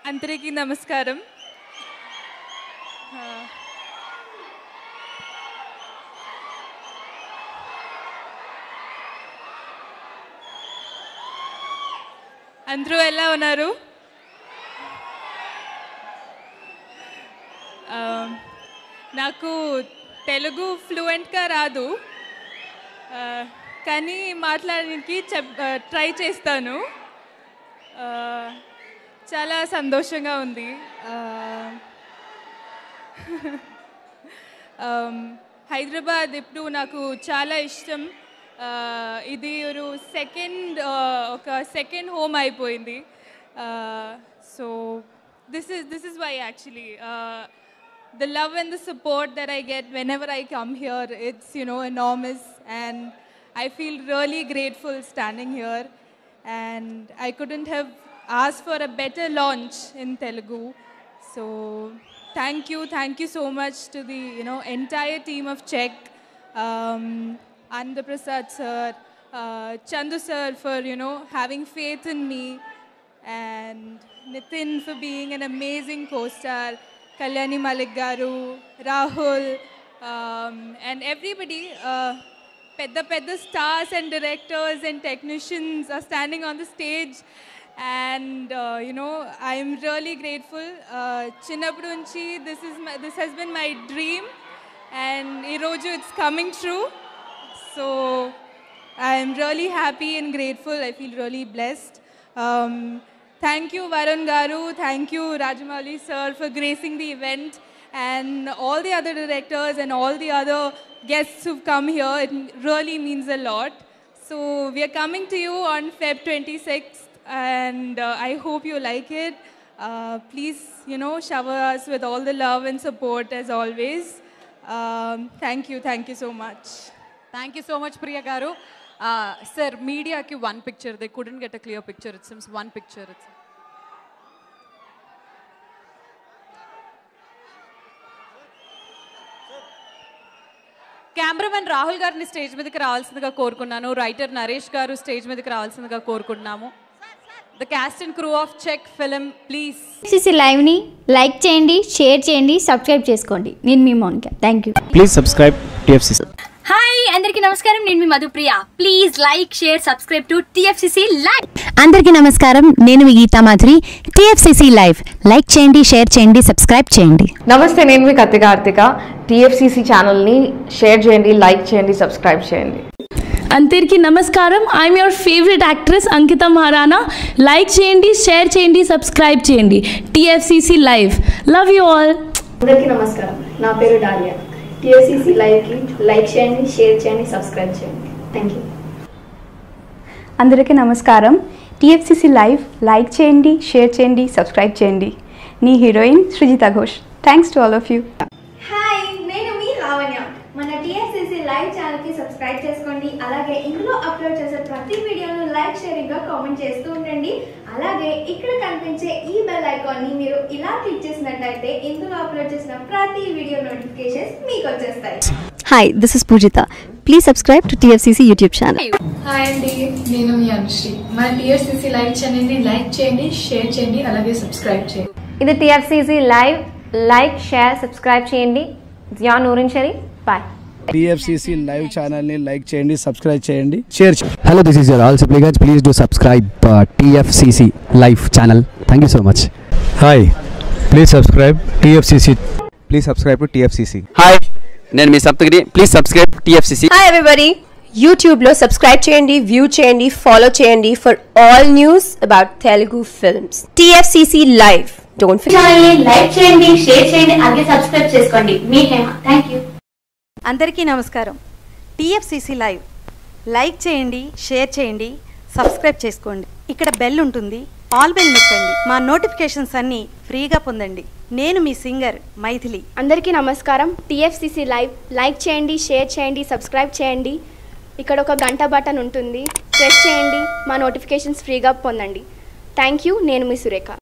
అందరికీ నమస్కారం ఆ, అందరూ ఎలా ఉన్నారు ఆ, నాకు తెలుగు ఫ్లూయెంట్గా రాదు ఆ, కానీ మాట్లాడడానికి చెప్ ట్రై చేస్తాను ఆ, చాలా సంతోషంగా ఉంది ఆ, ఆమ్, హైదరాబాద్ ఇప్పుడు నాకు చాలా ఇష్టం ఆ, ఇది ఒక సెకండ్ ఒక సెకండ్ హోమ్ అయిపోయింది so this is this is why actually the love and the support that I get whenever I come here, it's, you know, enormous. And I feel really grateful standing here. And I couldn't have asked for a better launch in Telugu. So thank you, thank you so much to the, you know, entire team of Czech, um, Andhra Prasad sir, uh, Chandu sir for, you know, having faith in me and Nitin for being an amazing co-star, Kalyani Malik Garu, Rahul, um, and everybody. Uh, పెద్ద పెద్ద stars and directors and technicians are standing on the stage and you know I'm really grateful చిన్నప్పటి నుంచి this is this has been my dream and ఈరోజు it's coming true so I'm really happy and grateful. I feel really blessed. Um, thank you, Varun Garu. Thank you, Rajamouli sir, for gracing the event, and all the other directors and all the other guests who've come here. It really means a lot. So we are coming to you on Feb 26th, and uh, I hope you like it. Uh, please, you know, shower us with all the love and support as always. Um, thank you, thank you so much. Thank you so much Priya garu sir మీడియాకి one picture they couldn't get a clear picture it seems one picture it's cameraman Rahul గారిని stage మీదకి రావాల్సిందిగా కోరుకున్నాను writer Naresh గారు stage మీదకి రావాల్సిందిగా కోరుకుంటున్నాము the cast and crew of check film please CC లైవ్ని లైక్ చేయండి షేర్ చేయండి సబ్స్క్రైబ్ చేసుకోండి నేను మీ Mounika thank you Please subscribe TFCC. Hi అందరికీ నమస్కారం నేను మీ Madhupriya please like share subscribe to TFCC live అందరికీ నమస్కారం నేను మీ Geetha Madhuri TFCC live like చేయండి షేర్ చేయండి సబ్స్క్రైబ్ చేయండి నమస్తే నేను మీ కత్తి కార్తిక టీఎఫ్సిసి ఛానల్ని షేర్ చేయండి లైక్ చేయండి సబ్స్క్రైబ్ చేయండి అందరికీ నమస్కారం I'm your favourite actress Ankita Maharana like చేయండి షేర్ చేయండి సబ్స్క్రైబ్ చేయండి TFCC live love you all అందరికీ నమస్కారం నా పేరు డాలియా టిఎస్సిసి లైవ్కి లైక్ చేయండి షేర్ చేయండి సబ్స్క్రైబ్ చేయండి థ్యాంక్ యూ అందరికీ నమస్కారం టీఎఫ్సిసి లైవ్ లైక్ చేయండి షేర్ చేయండి సబ్స్క్రైబ్ చేయండి నీ heroine Srijita Ghosh thanks to all of you hi నేను మీ లావణ్య మన టిఎస్సిసి లైవ్ ఛానల్కి సబ్స్క్రైబ్ చేసుకోండి అలాగే ఇందులో అప్లోడ్ చేసే ప్రతి వీడియోను లైక్ షేరింగ్గా కామెంట్ చేస్తూ ఉండండి అలాగే ఇక్కడ కనిపించే ఈ బెల్ ఐకాన్ని మీరు ఇలా క్లిక్ చేసినట్టయితే ఇందులో అప్లోడ్ చేసిన ప్రతి వీడియో నోటిఫికేషన్స్ మీకు వచ్చేస్తాయి hi this is Poojitha please subscribe to TFCC YouTube channel hi అండి నేను మీ అనుశ్రీ మన టీఎస్సీసీ లైవ్ ఛానల్ని లైక్ చేయండి షేర్ చేయండి అలాగే సబ్స్క్రైబ్ చేయండి ఇది TFCC live like share subscribe చేయండి Jiya Noorin Shari bye TFCC live ఛానల్ని లైక్ చేయండి సబ్స్క్రైబ్ చేయండి షేర్ చేయండి Hello, this is your all supplicants. Please do subscribe uh, TFCC Live channel. Thank you so much. Hi, please subscribe TFCC. Please subscribe to TFCC. Hi నేను మీ Saptagiri please subscribe TFCC hi everybody యూట్యూబ్లో subscribe చేయండి view చేయండి follow చేయండి for all news about Telugu films TFCC live don't ఛానల్ని like చేయండి share చేయండి అలాగే సబ్స్క్రైబ్ చేసుకోండి మీ హేమ థ్యాంక్ యూ అందరికీ నమస్కారం టీఎఫ్సిసి లైవ్ లైక్ చేయండి షేర్ చేయండి సబ్స్క్రైబ్ చేసుకోండి ఇక్కడ బెల్ ఉంటుంది ఆల్ బెల్ నొక్కండి మా నోటిఫికేషన్స్ అన్నీ ఫ్రీగా పొందండి నేను మీ సింగర్ మైథిలి అందరికీ నమస్కారం టిఎఫ్సిసి లైవ్ లైక్ చేయండి షేర్ చేయండి సబ్స్క్రైబ్ చేయండి ఇక్కడ ఒక గంట బటన్ ఉంటుంది ప్రెస్ చేయండి మా నోటిఫికేషన్స్ ఫ్రీగా పొందండి థ్యాంక్ యూ నేను మీ సురేఖ